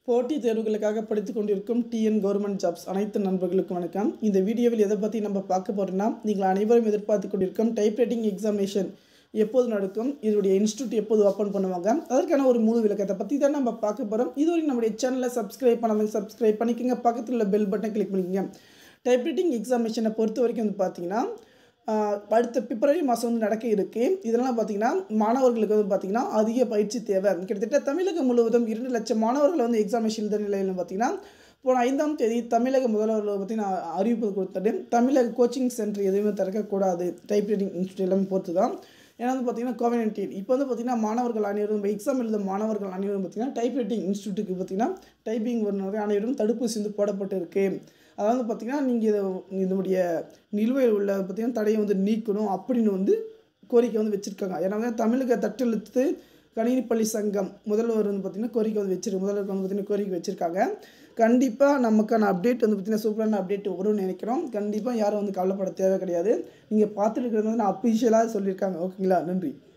போட்டித் தேர்வுகளுக்காக படித்துக் கொண்டிருக்கும் டிஎன் கவர்மெண்ட் ஜாப்ஸ் அனைத்து நண்பர்களுக்கும் வணக்கம் இந்த வீடியோவில் எதை பற்றி நம்ம பார்க்க போகிறோம்னா நீங்கள் அனைவரும் எதிர்பார்த்து கொண்டிருக்கும் டைப்ரைட்டிங் எக்ஸாமினேஷன் எப்போது நடக்கும் இதனுடைய இன்ஸ்டியூட் எப்போது ஓப்பன் பண்ணுவாங்க அதற்கான ஒரு முழு விளக்கத்தை பற்றி தான் நம்ம பார்க்க போகிறோம் இதுவரைக்கும் நம்முடைய சேனலை சப்ஸ்கிரைப் பண்ணாதவங்க சப்ஸ்கிரைப் பண்ணிக்கோங்க பக்கத்தில் உள்ள பெல் பட்டனை கிளிக் பண்ணிக்கோங்க டைப்ரைட்டிங் எக்ஸாமினேஷனை பொறுத்த வரைக்கும் வந்து பார்த்தீங்கன்னா ஆஹ் அடுத்த பிப்ரவரி மாதம் வந்து நடக்க இருக்கு இதெல்லாம் பார்த்தீங்கன்னா மாணவர்களுக்கு வந்து பார்த்தீங்கன்னா அதிக பயிற்சி தேவை கிட்டத்தட்ட தமிழகம் முழுவதும் இரண்டு லட்சம் மாணவர்கள் வந்து எக்ஸாமினேஷன் எழுத நிலையில் பார்த்தீங்கன்னா போன ஐந்தாம் தேதி தமிழக முதல்வர்கள் பற்றி நான் அறிவிப்பு கொடுத்துட்டு தமிழக கோச்சிங் சென்டர் எதுவுமே திறக்கக்கூடாது டைப்ரைட்டிங் இன்ஸ்டியூட் எல்லாமே பொறுத்து தான் ஏன்னா வந்து பார்த்தீங்கன்னா கோவிட் நைன்டீன் இப்போ வந்து பார்த்தீங்கன்னா மாணவர்கள் அனைவரும் எக்ஸாம் எழுத மாணவர்கள் அனைவரும் பார்த்தீங்கன்னா டைப்ரைட்டிங் இன்ஸ்டியூட்டுக்கு பார்த்தீங்கன்னா டைப்பிங் வல்லுநர்கள் அனைவரும் தடுப்பூசி வந்து போடப்பட்டு இருக்கு அதாவது பார்த்தீங்கன்னா நீங்கள் இதை இதனுடைய நிலுவையில் உள்ள பார்த்தீங்கன்னா தடையை வந்து நீக்கணும் அப்படின்னு வந்து கோரிக்கை வந்து வச்சுருக்காங்க ஏன்னா வந்து தமிழக தட்டெழுத்து கணினிப்பள்ளி சங்கம் முதல்வர் வந்து பார்த்திங்கன்னா கோரிக்கை வந்து வச்சிருக்கு முதல்வருக்கு வந்து பார்த்திங்கன்னா கோரிக்கை வச்சுருக்காங்க கண்டிப்பாக நமக்கான அப்டேட் வந்து பார்த்திங்கன்னா சூப்பரான அப்டேட் வரும்னு நினைக்கிறோம் கண்டிப்பாக யாரும் வந்து கவலைப்பட தேவை கிடையாது நீங்கள் பார்த்துட்டு இருக்கிறது வந்து நான் அஃபிஷியலாக சொல்லியிருக்காங்க ஓகேங்களா நன்றி